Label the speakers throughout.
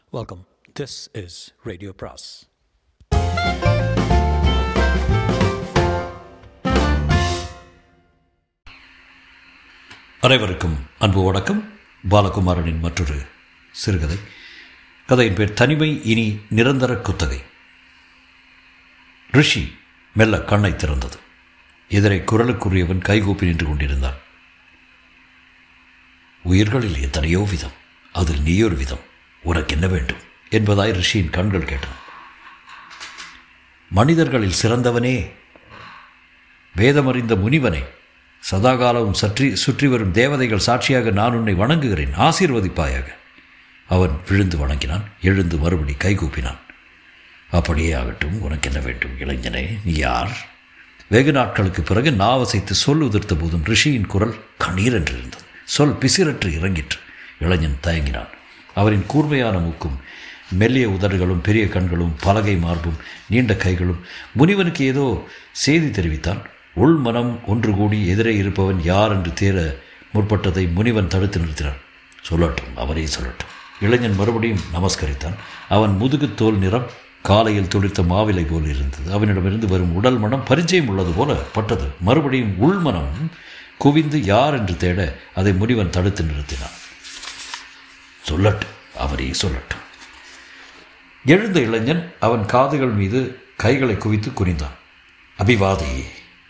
Speaker 1: Welcome. This is Radio Pras.
Speaker 2: அனைவருக்கும் அன்பு வணக்கம் பாலகுமாரனின் மற்றொரு சிறுகதை கதையின் பேர் தனிமை இனி நிரந்தர குத்தகை ரிஷி மெல்ல கண்ணை திறந்தது எதிரே குரலுக்குரியவன் கைகூப்பி நின்று கொண்டிருந்தான் உயிர்களில் எத்தனையோ விதம் அதில் நீயொரு விதம் உனக்கு என்ன வேண்டும் என்பதாய் ரிஷியின் கண்கள் கேட்டன மனிதர்களில் சிறந்தவனே வேதமறிந்த முனிவனே சதாகாலமும் சற்றி சுற்றி வரும் தேவதைகள் சாட்சியாக நான் உன்னை வணங்குகிறேன் ஆசீர்வதிப்பாயாக அவன் விழுந்து வணங்கினான் எழுந்து மறுபடி கைகூப்பினான் அப்படியே ஆகட்டும் உனக்கு என்ன வேண்டும் இளைஞனே நீ யார் வெகு நாட்களுக்கு பிறகு நாவசைத்து சொல் உதிர்த்த போதும் ரிஷியின் குரல் கண்ணீர் என்று இருந்தது சொல் பிசிரற்று இறங்கிற்று இளைஞன் தயங்கினான் அவரின் கூர்மையான மூக்கும் மெல்லிய உதடுகளும் பெரிய கண்களும் பலகை மார்பும் நீண்ட கைகளும் முனிவனுக்கு ஏதோ செய்தி தெரிவித்தான் உள் மனம் ஒன்று கூடி எதிரே இருப்பவன் யார் என்று தேர முற்பட்டதை முனிவன் தடுத்து நிறுத்தினான் சொல்லட்டும் அவரே சொல்லட்டும் இளைஞன் மறுபடியும் நமஸ்கரித்தான் அவன் முதுகு தோல் நிறம் காலையில் துளிர்த்த மாவிலை போல் இருந்தது அவனிடமிருந்து வரும் உடல் மனம் பரிச்சயம் உள்ளது போல பட்டது மறுபடியும் உள்மனம் குவிந்து யார் என்று தேட அதை முனிவன் தடுத்து நிறுத்தினான் சொல்லட்டும் அவரே சொல்லட்டும் எழுந்த இளைஞன் அவன் காதுகள் மீது கைகளை குவித்து குனிந்தான் அபிவாதையே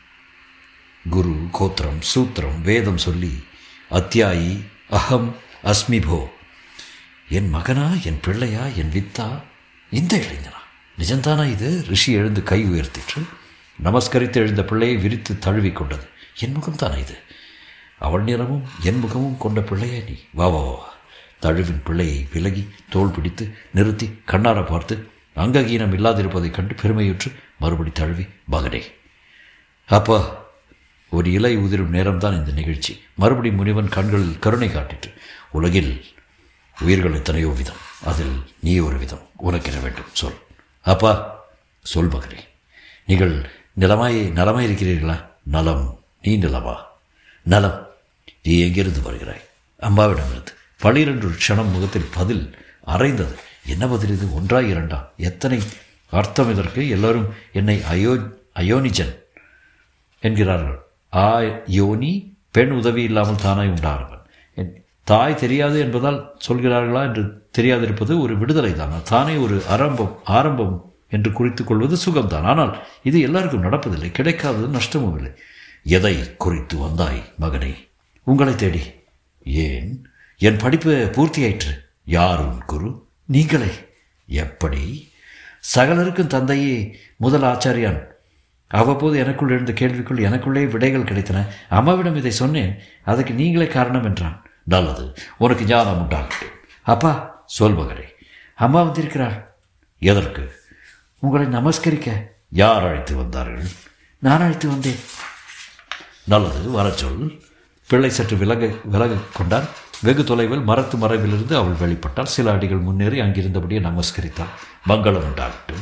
Speaker 2: குரு கோத்திரம் சூத்திரம் வேதம் சொல்லி அத்தியாயி அகம் அஸ்மிபோ என் மகனா என் பிள்ளையா என் வித்தா இந்த இளைஞனா நிஜம்தானா இது ரிஷி எழுந்து கை உயர்த்திற்று நமஸ்கரித்து எழுந்த பிள்ளையை விரித்து தழுவி கொண்டது என் முகம் தானே இது அவள் நிறமும் என் முகமும் கொண்ட பிள்ளையா நீ வா வா வா தழுவின் பிள்ளையை விலகி தோல் பிடித்து நிறுத்தி கண்ணார பார்த்து அங்ககீனம் இல்லாதிருப்பதைக் கண்டு பெருமையுற்று மறுபடி தழுவி மகனே அப்பா ஒரு இலை உதிரும் நேரம்தான் இந்த நிகழ்ச்சி மறுபடி முனிவன் கண்களில் கருணை காட்டிற்று உலகில் உயிர்கள் எத்தனையோ விதம் அதில் நீ ஒரு விதம் உனக்கு என்ன வேண்டும் சொல் அப்பா சொல் மகனே நீங்கள் நிலமாய் நலமாய் இருக்கிறீர்களா நலம் நீ நிலமா நலம் நீ எங்கிருந்து வருகிறாய் அம்மாவிடமிருந்து பளிரென்று க்ஷணம் முகத்தில் பதில் அரைந்தது என்ன பதில் இது ஒன்றா இரண்டா எத்தனை அர்த்தம் இதற்கு எல்லாரும் என்னை அயோ அயோனிஜன் என்கிறார்கள் ஆ யோனி பெண் உதவி இல்லாமல் தானாய் உண்டாகிறவன் என் தாய் தெரியாது என்பதால் சொல்கிறார்களா என்று தெரியாதிருப்பது ஒரு விடுதலை தான் தானே ஒரு ஆரம்பம் ஆரம்பம் என்று குறித்துக் கொள்வது சுகம்தான் ஆனால் இது எல்லாருக்கும் நடப்பதில்லை கிடைக்காதது நஷ்டமும் இல்லை எதை குறித்து வந்தாய் மகனே உங்களை தேடி ஏன் என் படிப்பு பூர்த்தியாயிற்று யார் உன் குரு நீங்களே எப்படி சகலருக்கும் தந்தையே முதல் ஆச்சாரியான் அவ்வப்போது எனக்குள் எழுந்த கேள்விக்குள் எனக்குள்ளே விடைகள் கிடைத்தன அம்மாவிடம் இதை சொன்னேன் அதுக்கு நீங்களே காரணம் என்றான் நல்லது உனக்கு ஞானம் உண்டாகட்டும் அப்பா சொல் மகனே அம்மா வந்திருக்கிறாள் எதற்கு உங்களை நமஸ்கரிக்க யார் அழைத்து வந்தார்கள் நான் அழைத்து வந்தேன் நல்லது வர சொல் பிள்ளை சற்று விலக விலக கொண்டான் வெகு தொலைவில் மரத்து மறைவிலிருந்து அவள் வெளிப்பட்டாள் சில அடிகள் முன்னேறி அங்கிருந்தபடியே நமஸ்கரித்தாள் மங்களம் உண்டாகட்டும்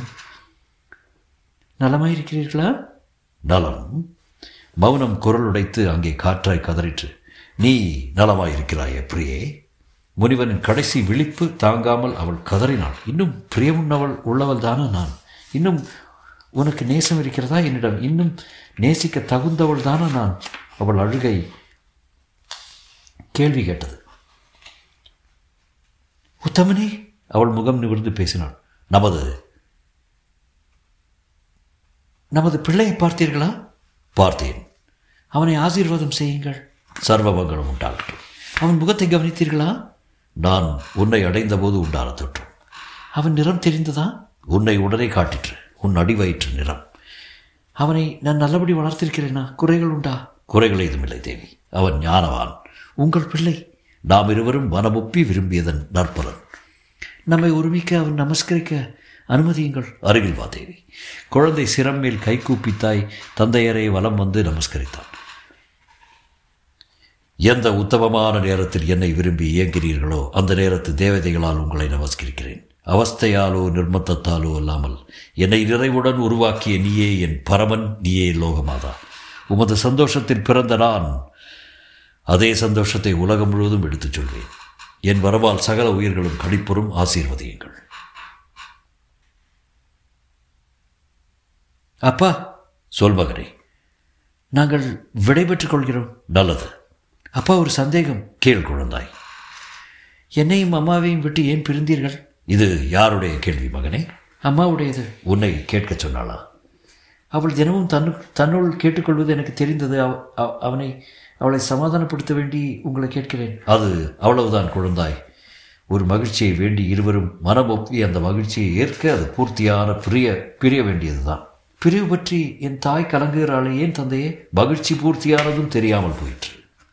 Speaker 2: நலமாயிருக்கிறீர்களா நலம் மௌனம் குரல் உடைத்து அங்கே காற்றாய் கதறிற்று நீ நலமாயிருக்கிறாய் பிரியே முனிவனின் கடைசி விழிப்பு தாங்காமல் அவள் கதறினாள் இன்னும் பிரியமுன்னவள் உள்ளவள் தானே நான் இன்னும் உனக்கு நேசம் இருக்கிறதா என்னிடம் இன்னும் நேசிக்க தகுந்தவள் தானே நான் அவள் அழுகை கேள்வி கேட்டது உத்தமனே அவள் முகம் நிமிர்ந்து பேசினாள் நமது நமது பிள்ளையை பார்த்தீர்களா பார்த்தேன் அவனை ஆசீர்வாதம் செய்யுங்கள் சர்வமங்கலம் உண்டாகட்டும் அவன் முகத்தை கவனித்தீர்களா நான் உன்னை அடைந்த போது உண்டான தொற்றும் அவன் நிறம் தெரிந்ததா உன்னை உடனே காட்டிற்று உன் அடிவயிற்று நிறம் அவனை நான் நல்லபடி வளர்த்திருக்கிறேனா குறைகள் உண்டா குறைகள் ஏதுமில்லை தேவி அவன் ஞானவான் உங்கள் பிள்ளை நாம் இருவரும் மனமுப்பி விரும்பியதன் நற்பலன் நம்மை ஒருமிக்க அவன் நமஸ்கரிக்க அனுமதியுங்கள் அருகில் வா தேவி குழந்தை சிரம் மேல் கைகூப்பித்தாய் தந்தையரை வலம் வந்து நமஸ்கரித்தான் எந்த உத்தமமான நேரத்தில் என்னை விரும்பி இயங்கிறீர்களோ அந்த நேரத்தில் தேவதைகளால் உங்களை நமஸ்கரிக்கிறேன் அவஸ்தையாலோ நிர்மத்தத்தாலோ அல்லாமல் என்னை நிறைவுடன் உருவாக்கிய நீயே என் பரமன் நீயே லோகமாதா உமது சந்தோஷத்தில் பிறந்த நான் அதே சந்தோஷத்தை உலகம் முழுவதும் எடுத்துச் சொல்வேன் என் வரவால் சகல உயிர்களும் கடிப்புறும் ஆசீர்வதியுங்கள் அப்பா சொல் மகனே நாங்கள் விடைபெற்றுக் கொள்கிறோம் நல்லது அப்பா ஒரு சந்தேகம் கேள் குழந்தாய் என்னையும் அம்மாவையும் விட்டு ஏன் பிரிந்தீர்கள் இது யாருடைய கேள்வி மகனே அம்மாவுடையது உன்னை கேட்கச் சொன்னாளா அவள் தினமும் தன்னு தன்னுள் கேட்டுக்கொள்வது எனக்கு தெரிந்தது அவ- அவ- அவனை அவளை சமாதானப்படுத்த வேண்டி உங்களை கேட்கிறேன் அது அவ்வளவுதான் குழந்தாய் ஒரு மகிழ்ச்சியை வேண்டி இருவரும் மனம் ஒப்பி அந்த மகிழ்ச்சியை ஏற்க அது பூர்த்தியான பிரிய பிரிய வேண்டியதுதான் பிரிவு பற்றி என் தாய் கலங்குகிறாளே ஏன் தந்தையே மகிழ்ச்சி பூர்த்தியானதும் தெரியாமல் போயிற்று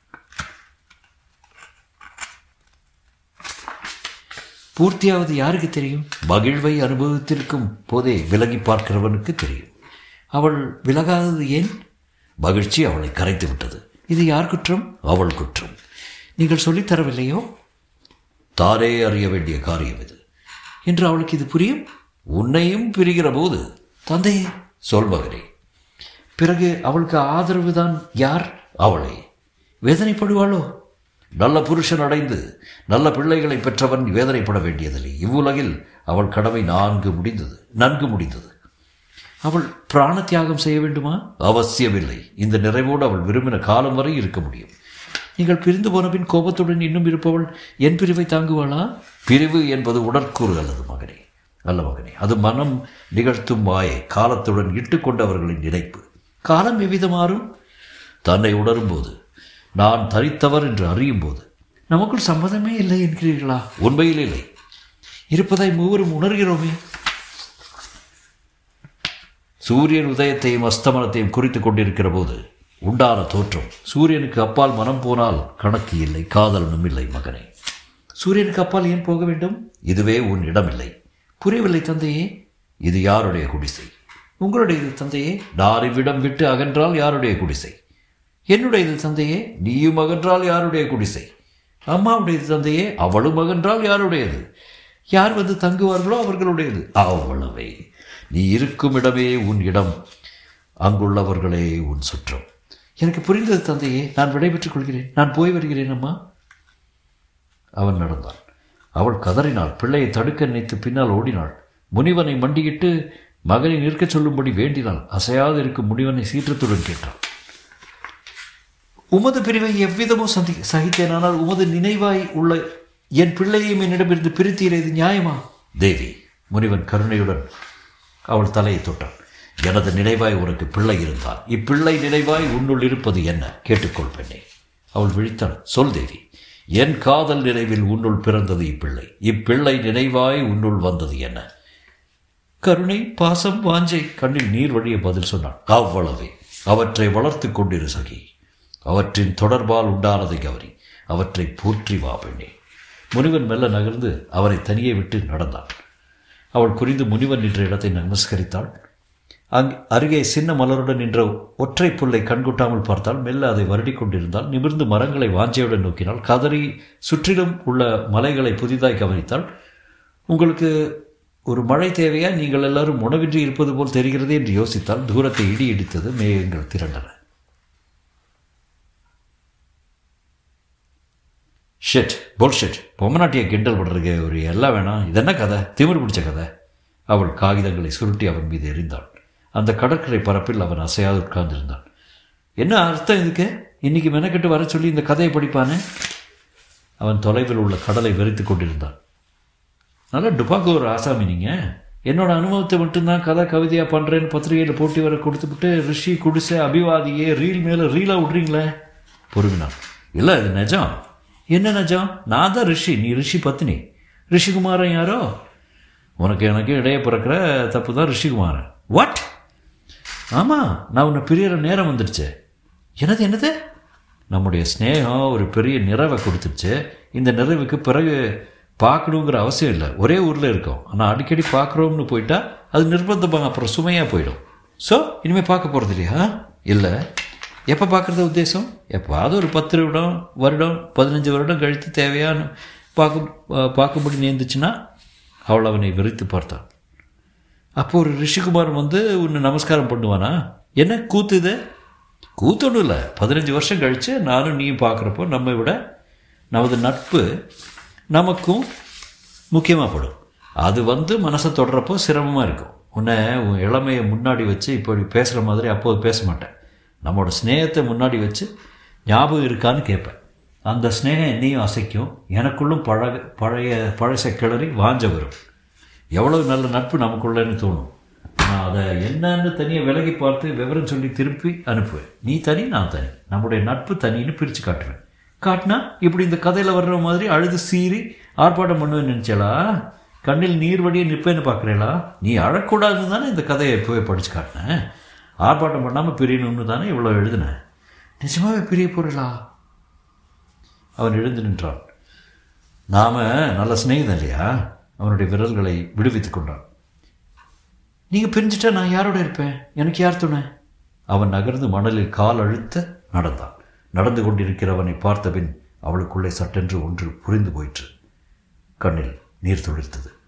Speaker 2: பூர்த்தியாவது யாருக்கு தெரியும் மகிழ்வை அனுபவித்திருக்கும் போதே விலகி பார்க்கிறவனுக்கு தெரியும் அவள் விலகாதது ஏன் மகிழ்ச்சி அவளை கரைத்து விட்டது இது யார் குற்றம் அவள் குற்றம் நீங்கள் சொல்லித் தரவில்லையோ தானே அறிய வேண்டிய காரியம் இது என்று அவளுக்கு இது புரியும் உன்னையும் பிரிகிற போது தந்தையே சொல் மகனே பிறகு அவளுக்கு ஆதரவுதான் யார் அவளே வேதனைப்படுவாளோ நல்ல புருஷன் அடைந்து நல்ல பிள்ளைகளை பெற்றவன் வேதனைப்பட வேண்டியதில்லை இவ்வுலகில் அவள் கடமை நான்கு முடிந்தது நன்கு முடிந்தது அவள் பிராண தியாகம் செய்ய வேண்டுமா அவசியமில்லை இந்த நிறைவோடு அவள் விரும்பின காலம் வரை இருக்க முடியும் நீங்கள் பிரிந்து போன பின் கோபத்துடன் இன்னும் இருப்பவள் என் பிரிவை தாங்குவாளா பிரிவு என்பது உடற்கூறு அல்லது மகனே அல்ல மகனே அது மனம் நிகழ்த்தும் மாயை காலத்துடன் இட்டுக்கொண்டவர்களின் நினைப்பு காலம் எவ்வித மாறும் தன்னை உணரும் போது நான் தரித்தவர் என்று அறியும் போது நமக்குள் சம்மதமே இல்லை என்கிறீர்களா உண்மையில் இல்லை இருப்பதாய் மூவரும் உணர்கிறோமே சூரியன் உதயத்தையும் அஸ்தமனத்தையும் குறித்துக் கொண்டிருக்கிற போது உண்டான தோற்றம் சூரியனுக்கு அப்பால் மனம் போனால் கணக்கு இல்லை காதலனும் இல்லை மகனே சூரியனுக்கு அப்பால் ஏன் போக வேண்டும் இதுவே உன் இடமில்லை புரியவில்லை தந்தையே இது யாருடைய குடிசை உங்களுடையது தந்தையே நான் இவ்விடம் விட்டு அகன்றால் யாருடைய குடிசை என்னுடையது தந்தையே நீயும் அகன்றால் யாருடைய குடிசை அம்மாவுடையது தந்தையே அவளும் அகன்றால் யாருடையது யார் வந்து தங்குவார்களோ அவர்களுடையது அவ்வளவே நீ இருக்கும் இடமே உன் இடம் அங்குள்ளவர்களே உன் சுற்றம் எனக்கு புரிந்தது தந்தையே நான் விடைபெற்றுக் கொள்கிறேன் நான் போய் வருகிறேன் அம்மா அவன் நடந்தான் அவள் கதறினாள் பிள்ளையை தடுக்க நினைத்து பின்னால் ஓடினாள் முனிவனை மண்டியிட்டு மகனை நிற்கச் சொல்லும்படி வேண்டினாள் அசையாது இருக்கும் முனிவனை சீற்றத்துடன் கேட்டாள் உமது பிரிவை எவ்விதமோ சந்தி சகித்தேன் ஆனால் உமது நினைவாய் உள்ள என் பிள்ளையையும் என்னிடமிருந்து பிரித்தீரே இது நியாயமா தேவி முனிவன் கருணையுடன் அவள் தலையை தொட்டான் எனது நினைவாய் உனக்கு பிள்ளை இருந்தால் இப்பிள்ளை நினைவாய் உன்னுள் இருப்பது என்ன கேட்டுக்கொள் பெண்ணே அவள் விழித்தாள் சொல் தேவி என் காதல் நினைவில் உன்னுள் பிறந்தது இப்பிள்ளை இப்பிள்ளை நினைவாய் உன்னுள் வந்தது என்ன கருணை பாசம் வாஞ்சை கண்ணில் நீர் வழிய பதில் சொன்னான் அவ்வளவே அவற்றை வளர்த்து கொண்டிரு சகி அவற்றின் தொடர்பால் உண்டானதை கவரி அவற்றை போற்றி வா பெண்ணே முனிவன் மெல்ல நகர்ந்து அவரை தனியே விட்டு நடந்தான் அவள் குறிந்து முனிவன் நின்ற இடத்தை நமஸ்கரித்தாள் அங் அருகே சின்ன மலருடன் நின்ற ஒற்றை புல்லை கண்கொட்டாமல் பார்த்தால் மெல்ல அதை வருடிக் கொண்டிருந்தால் நிமிர்ந்து மரங்களை வாஞ்சையுடன் நோக்கினாள் கதறி சுற்றிலும் உள்ள மலைகளை புதிதாய் கவனித்தாள் உங்களுக்கு ஒரு மழை தேவையா நீங்கள் எல்லாரும் உணவின்றி இருப்பது போல் தெரிகிறது என்று யோசித்தால் தூரத்தை இடி இடித்தது மேகங்கள் திரண்டன ஷெட் புல்ஷெட் பொம்மநாட்டியை கிண்டல் பண்ணுறதுக்கு ஒரு எல்லாம் வேணாம் இது என்ன கதை திமிர் பிடிச்ச கதை அவள் காகிதங்களை சுருட்டி அவன் மீது எறிந்தாள் அந்த கடற்கரை பரப்பில் அவன் அசையாது உட்கார்ந்திருந்தான் என்ன அர்த்தம் இதுக்கு இன்னைக்கு மெனக்கெட்டு வர சொல்லி இந்த கதையை படிப்பானே அவன் தொலைவில் உள்ள கடலை வெறித்து கொண்டிருந்தான் நல்லா டுபாக்கு ஒரு ஆசாமி நீங்கள் என்னோட அனுபவத்தை மட்டும்தான் கதை கவிதையாக பண்ணுறேன்னு பத்திரிகையில் போட்டி வர கொடுத்துவிட்டு ரிஷி குடிசை அபிவாதியே ரீல் மேலே ரீலாக விட்றீங்களே பொறுமினான் இல்லை இது நிஜம் என்ன நிஜம் நான் தான் ரிஷி நீ ரிஷி பத்னி ரிஷிகுமாரன் யாரோ உனக்கு எனக்கு இடையே பிறக்கிற தப்பு தான் ரிஷிகுமாரன் வாட் ஆமாம் நான் உன்னை பிரியற நேரம் வந்துடுச்சு என்னது என்னது நம்முடைய ஸ்னேகம் ஒரு பெரிய நிறைவை கொடுத்துருச்சு இந்த நிறைவுக்கு பிறகு பார்க்கணுங்கிற அவசியம் இல்லை ஒரே ஊரில் இருக்கோம் ஆனால் அடிக்கடி பார்க்குறோம்னு போயிட்டா அது நிர்பந்தமாக அப்புறம் சுமையாக போயிடும் ஸோ இனிமேல் பார்க்க போகிறது இல்லையா இல்லை எப்போ பார்க்குறது உத்தேசம் எப்போது ஒரு பத்து வருடம் வருடம் பதினஞ்சு வருடம் கழித்து தேவையான பார்க்க பார்க்கும்படி நேர்ந்துச்சுன்னா அவள் அவனை வெறித்து பார்த்தான் அப்போ ஒரு ரிஷிகுமார் வந்து உன்னை நமஸ்காரம் பண்ணுவானா என்ன கூத்து இது கூத்து ஒன்றும் இல்லை பதினஞ்சு வருஷம் கழித்து நானும் நீயும் பார்க்குறப்போ நம்மை விட நமது நட்பு நமக்கும் முக்கியமாக படும் அது வந்து மனசை தொடரப்போ சிரமமாக இருக்கும் உன்னை உன் இளமையை முன்னாடி வச்சு இப்படி பேசுகிற மாதிரி அப்போது பேச மாட்டேன் நம்மளோட ஸ்நேகத்தை முன்னாடி வச்சு ஞாபகம் இருக்கான்னு கேட்பேன் அந்த ஸ்நேகம் என்னையும் அசைக்கும் எனக்குள்ளும் பழக பழைய பழச கிளறி வாஞ்ச வரும் எவ்வளவு நல்ல நட்பு நமக்குள்ளேன்னு தோணும் நான் அதை என்னன்னு தனியாக விலகி பார்த்து விவரம் சொல்லி திருப்பி அனுப்புவேன் நீ தனி நான் தனி நம்முடைய நட்பு தனின்னு பிரித்து காட்டுவேன் காட்டினா இப்படி இந்த கதையில் வர்ற மாதிரி அழுது சீறி ஆர்ப்பாட்டம் பண்ணுவேன்னு நினச்சலா கண்ணில் நீர் வடிய நிற்பேன்னு பார்க்குறேளா நீ அழக்கூடாதுன்னு தானே இந்த கதையை எப்போவே படித்து காட்டினேன் ஆர்ப்பாட்டம் பண்ணாமல் பிரியணும்னு தானே இவ்வளோ எழுதினேன் நிஜமாவே பிரிய போகிறலா அவன் எழுந்து நின்றான் நாம நல்ல சிநேகிதம் இல்லையா அவனுடைய விரல்களை விடுவித்துக் கொண்டான் நீங்கள் பிரிஞ்சுட்டா நான் யாரோட இருப்பேன் எனக்கு யார் துணை அவன் நகர்ந்து மணலில் கால் அழுத்த நடந்தான் நடந்து கொண்டிருக்கிறவனை பார்த்தபின் அவளுக்குள்ளே சட்டென்று ஒன்று புரிந்து போயிற்று கண்ணில் நீர் துளிர்த்தது